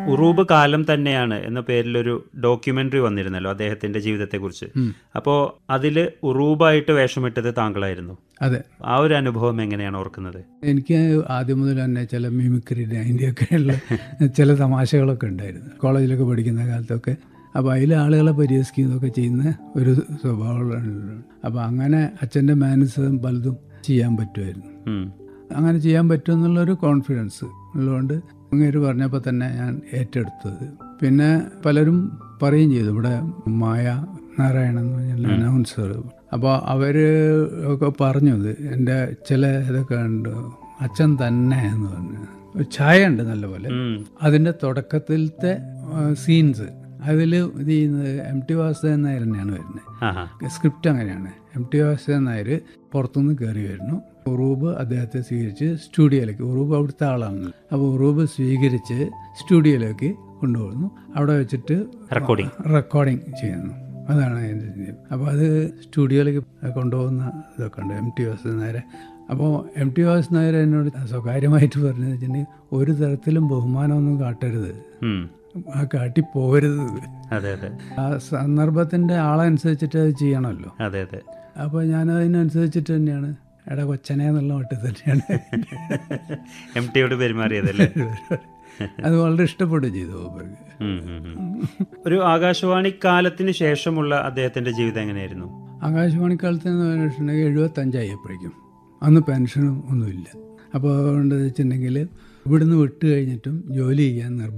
ഉറൂബ് കാലം തന്നെയാണ് എന്ന പേരിലൊരു ഡോക്യുമെന്ററി വന്നിരുന്നല്ലോ അദ്ദേഹത്തിന്റെ ജീവിതത്തെക്കുറിച്ച് അപ്പോൾ അതിൽ ഉറൂബായിട്ട് വേഷമിട്ടത് താങ്കളായിരുന്നു അതെ ആ ഒരു അനുഭവം എങ്ങനെയാണ് ഓർക്കുന്നത് എനിക്ക് ആദ്യം മുതൽ തന്നെ ചില മിമിക്രിയുടെ അതിൻ്റെയൊക്കെയുള്ള ചില തമാശകളൊക്കെ ഉണ്ടായിരുന്നു കോളേജിലൊക്കെ പഠിക്കുന്ന കാലത്തൊക്കെ അപ്പോൾ അതിൽ ആളുകളെ പരിഹസിക്കുന്നതൊക്കെ ചെയ്യുന്ന ഒരു സ്വഭാവമുള്ള അപ്പോൾ അങ്ങനെ അച്ഛൻ്റെ മാനസും പലതും ചെയ്യാൻ പറ്റുമായിരുന്നു ഉം. അങ്ങനെ ചെയ്യാൻ പറ്റുമെന്നുള്ളൊരു കോൺഫിഡൻസ് ഉള്ളതുകൊണ്ട് അങ്ങേര് പറഞ്ഞപ്പോൾ തന്നെ ഞാൻ ഏറ്റെടുത്തത് പിന്നെ പലരും പറയുകയും ചെയ്തു ഇവിടെ മായ നാരായണൻ എന്ന് പറഞ്ഞ അനൗൺസർ അപ്പോൾ അവർ ഒക്കെ പറഞ്ഞു ഇത് എൻ്റെ ചില ഇതൊക്കെ ഉണ്ട് അച്ഛൻ തന്നെ എന്ന് പറഞ്ഞു ഛായ ഉണ്ട് നല്ലപോലെ ഉം. അതിൻ്റെ തുടക്കത്തിലത്തെ സീൻസ് അതിൽ ഇത് ചെയ്യുന്നത് എം ടി വാസുദേവൻ നായർ തന്നെയാണ് വരുന്നത് ആഹാ സ്ക്രിപ്റ്റ് അങ്ങനെയാണ് എം ടി വാസുദേവൻ നായർ പുറത്തുനിന്ന് കയറി വരുന്നു ഉറൂബ് അദ്ദേഹത്തെ സ്വീകരിച്ച് സ്റ്റുഡിയോയിലേക്ക് ഉറൂബ് അവിടുത്തെ ആളാണ് അപ്പോൾ ഉറൂബ് സ്വീകരിച്ച് സ്റ്റുഡിയോയിലേക്ക് കൊണ്ടുപോകുന്നു അവിടെ വെച്ചിട്ട് റെക്കോർഡിംഗ് റെക്കോർഡിങ് ചെയ്യുന്നു അതാണ് അതിൻ്റെ രീതി. അപ്പോൾ അത് സ്റ്റുഡിയോയിലേക്ക് കൊണ്ടുപോകുന്ന ഇതൊക്കെ ഉണ്ട് എം ടി വാസുദേവൻ നായരെ അപ്പോൾ എം ടി വാസുദേവൻ നായർ എന്നോട് സ്വകാര്യമായിട്ട് പറഞ്ഞതെന്ന് വെച്ചിട്ടുണ്ടെങ്കിൽ ഒരു തരത്തിലും ബഹുമാനമൊന്നും കാട്ടരുത് ഉം. ആ കാട്ടി പോകരുത് അതെ അതെ ആ സന്ദർഭത്തിൻ്റെ ആളനുസരിച്ചിട്ട് അത് ചെയ്യണമല്ലോ അതെ അതെ അപ്പോൾ ഞാൻ അതിനനുസരിച്ചിട്ട് തന്നെയാണ് എടാ കൊച്ചനെ എന്നുള്ള മട്ടിൽ തന്നെയാണ് എം ടിയോട് പെരുമാറിയതല്ലേ അത് വളരെ ഇഷ്ടപ്പെടുകയും ചെയ്തു മൂപ്പർക്ക്. ഉം, ഉം, ഉം. ഒരു ആകാശവാണി കാലത്തിന് ശേഷമുള്ള അദ്ദേഹത്തിന്റെ ജീവിതം എങ്ങനെയായിരുന്നു ആകാശവാണി കാലത്ത് എന്ന് പറഞ്ഞിട്ടുണ്ടെങ്കിൽ എഴുപത്തഞ്ചായപ്പോഴേക്കും അന്ന് പെൻഷനും ഒന്നുമില്ല അപ്പോൾ അതുകൊണ്ട് വെച്ചിട്ടുണ്ടെങ്കിൽ ഇവിടുന്ന് വിട്ട് കഴിഞ്ഞിട്ടും ജോലി ചെയ്യാൻ നിർബന്ധം